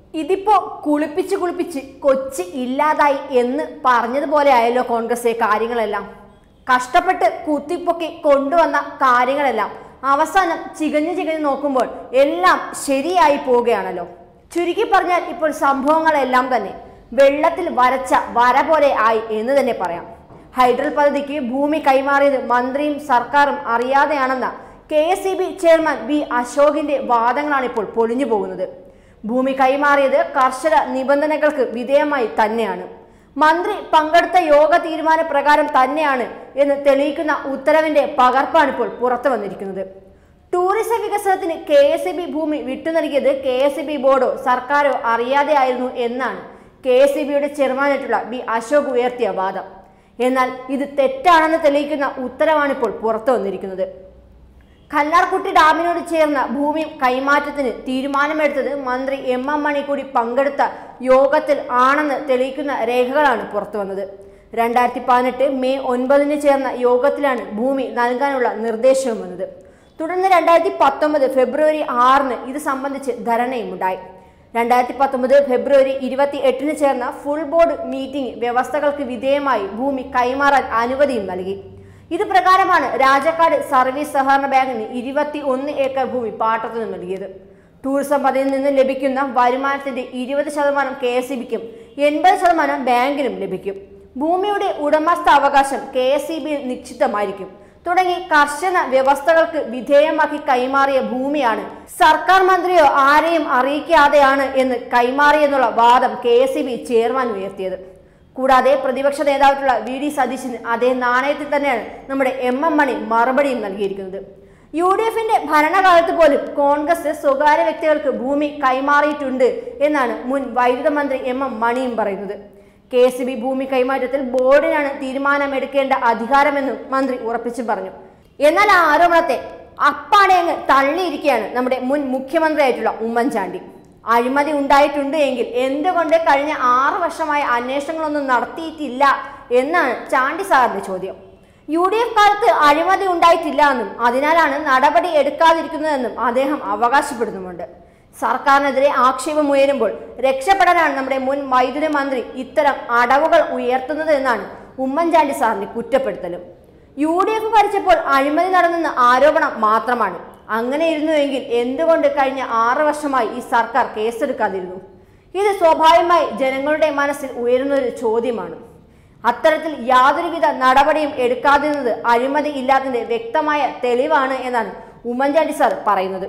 ഇതിപ്പോ കുളിപ്പിച്ച് കുളിപ്പിച്ച് കൊച്ചി ഇല്ലാതായി എന്ന് പറഞ്ഞതുപോലെ ആയല്ലോ കോൺഗ്രസ് കാര്യങ്ങളെല്ലാം കഷ്ടപ്പെട്ട് കുത്തിപ്പൊക്കി കൊണ്ടുവന്ന കാര്യങ്ങളെല്ലാം അവസാനം ചികഞ്ഞു ചികഞ്ഞു നോക്കുമ്പോൾ എല്ലാം ശരിയായി പോവുകയാണല്ലോ ചുരുക്കി പറഞ്ഞാൽ ഇപ്പോൾ സംഭവങ്ങളെല്ലാം തന്നെ വെള്ളത്തിൽ വരച്ച വര പോലെ ആയി എന്ന് തന്നെ പറയാം ഹൈഡ്രൽ പദ്ധതിക്ക് ഭൂമി കൈമാറിയത് മന്ത്രിയും സർക്കാരും അറിയാതെയാണെന്ന K S C B chairman B അശോകിന്റെ വാദങ്ങളാണ് ഇപ്പോൾ പൊളിഞ്ഞു പോകുന്നത് ഭൂമി കൈമാറിയത് കർശന നിബന്ധനകൾക്ക് വിധേയമായി തന്നെയാണ് മന്ത്രി പങ്കെടുത്ത യോഗ തീരുമാന പ്രകാരം തന്നെയാണ് എന്ന് തെളിയിക്കുന്ന ഉത്തരവിന്റെ പകർപ്പാണ് ഇപ്പോൾ പുറത്തു വന്നിരിക്കുന്നത് ടൂറിസം വികസനത്തിന് കെ എസ് ബി ഭൂമി വിട്ടു നൽകിയത് കെ എസ് ബി ബോർഡോ സർക്കാരോ അറിയാതെ ആയിരുന്നു എന്നാണ് കെ എസ് ബിയുടെ ചെയർമാനായിട്ടുള്ള ബി അശോക് ഉയർത്തിയ വാദം എന്നാൽ ഇത് തെറ്റാണെന്ന് തെളിയിക്കുന്ന ഉത്തരവാണിപ്പോൾ പുറത്തു വന്നിരിക്കുന്നത് കല്ലാർകുട്ടി ഡാമിനോട് ചേർന്ന ഭൂമി കൈമാറ്റത്തിന് തീരുമാനമെടുത്തത് മന്ത്രി എം എം മണി കൂടി പങ്കെടുത്ത യോഗത്തിൽ ആണെന്ന് തെളിയിക്കുന്ന രേഖകളാണ് പുറത്തു വന്നത് രണ്ടായിരത്തി പതിനെട്ട് മെയ് ഒൻപതിന് ചേർന്ന യോഗത്തിലാണ് ഭൂമി നൽകാനുള്ള നിർദ്ദേശവും വന്നത് തുടർന്ന് രണ്ടായിരത്തി പത്തൊമ്പത് ഫെബ്രുവരി ആറിന് ഇത് സംബന്ധിച്ച് ധരണയും ഉണ്ടായി രണ്ടായിരത്തി പത്തൊമ്പത് ഫെബ്രുവരി ഇരുപത്തി എട്ടിന് ചേർന്ന ഫുൾ ബോർഡ് മീറ്റിംഗ് വ്യവസ്ഥകൾക്ക് വിധേയമായി ഭൂമി കൈമാറാൻ അനുമതിയും നൽകി ഇത് പ്രകാരമാണ് രാജക്കാട് സർവീസ് സഹകരണ ബാങ്കിന് ഇരുപത്തി ഒന്ന് ഏക്കർ ഭൂമി പാട്ടത്തിന് നൽകിയത് ടൂറിസം പദ്ധതിയിൽ നിന്ന് ലഭിക്കുന്ന വരുമാനത്തിന്റെ ഇരുപത് ശതമാനം കെ എസ് ബിക്കും എൺപത് ശതമാനം ബാങ്കിനും ലഭിക്കും ഭൂമിയുടെ ഉടമസ്ഥ അവകാശം കെ എസ് ഇ ബിയിൽ നിശ്ചിതമായിരിക്കും തുടങ്ങി കർശന വ്യവസ്ഥകൾക്ക് വിധേയമാക്കി കൈമാറിയ ഭൂമിയാണ് സർക്കാർ മന്ത്രിയോ ആരെയും അറിയിക്കാതെയാണ് എന്ന് കൈമാറിയെന്നുള്ള വാദം K S E B chairman ഉയർത്തിയത് കൂടാതെ പ്രതിപക്ഷ നേതാവായിട്ടുള്ള വി ഡി സതീശന് അതേ നാണയത്തിൽ തന്നെയാണ് നമ്മുടെ എം എം മണി മറുപടിയും നൽകിയിരിക്കുന്നത് യു ഡി എഫിന്റെ ഭരണകാലത്ത് പോലും കോൺഗ്രസ് സ്വകാര്യ വ്യക്തികൾക്ക് ഭൂമി കൈമാറിയിട്ടുണ്ട് എന്നാണ് മുൻ വൈദ്യുത മന്ത്രി എം എം മണിയും പറയുന്നത് കെ എസ് ബി ഭൂമി കൈമാറ്റത്തിൽ ബോർഡിനാണ് തീരുമാനമെടുക്കേണ്ട അധികാരമെന്നും മന്ത്രി ഉറപ്പിച്ചു പറഞ്ഞു എന്നാൽ ആ ആരോപണത്തെ അപ്പാടെ അങ്ങ് തള്ളിയിരിക്കുകയാണ് നമ്മുടെ മുൻ മുഖ്യമന്ത്രിയായിട്ടുള്ള ഉമ്മൻചാണ്ടി അഴിമതി ഉണ്ടായിട്ടുണ്ട് എങ്കിൽ എന്തുകൊണ്ട് കഴിഞ്ഞ ആറ് വർഷമായ അന്വേഷണങ്ങളൊന്നും നടത്തിയിട്ടില്ല എന്നാണ് ചാണ്ടി സാറിന്റെ ചോദ്യം യു ഡി എഫ് കാലത്ത് അഴിമതി ഉണ്ടായിട്ടില്ല എന്നും അതിനാലാണ് നടപടി എടുക്കാതിരിക്കുന്നതെന്നും അദ്ദേഹം അവകാശപ്പെടുന്നുമുണ്ട് സർക്കാരിനെതിരെ ആക്ഷേപം ഉയരുമ്പോൾ രക്ഷപ്പെടാനാണ് നമ്മുടെ മുൻ വൈദ്യുതി മന്ത്രി ഇത്തരം അടവുകൾ ഉയർത്തുന്നത് എന്നാണ് ഉമ്മൻചാണ്ടി സാറിന്റെ കുറ്റപ്പെടുത്തലും യു ഡി എഫ് ഭരിച്ചപ്പോൾ അഴിമതി നടന്നെന്ന ആരോപണം മാത്രമാണ് അങ്ങനെ ഇരുന്നുവെങ്കിൽ എന്തുകൊണ്ട് കഴിഞ്ഞ ആറ് വർഷമായി ഈ സർക്കാർ കേസെടുക്കാതിരുന്നു ഇത് സ്വാഭാവികമായി ജനങ്ങളുടെ മനസ്സിൽ ഉയരുന്ന ഒരു ചോദ്യമാണ് അത്തരത്തിൽ യാതൊരുവിധ നടപടിയും എടുക്കാതിരുന്നത് അഴിമതി ഇല്ലാത്തതിന്റെ വ്യക്തമായ തെളിവാണ് എന്നാണ് ഉമ്മൻചാണ്ടി സാർ പറയുന്നത്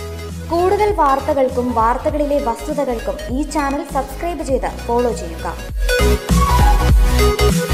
കൂടുതൽ വാർത്തകൾക്കും വാർത്തകളിലെ വസ്തുതകൾക്കും ഈ ചാനൽ സബ്സ്ക്രൈബ് ചെയ്ത് ഫോളോ ചെയ്യുക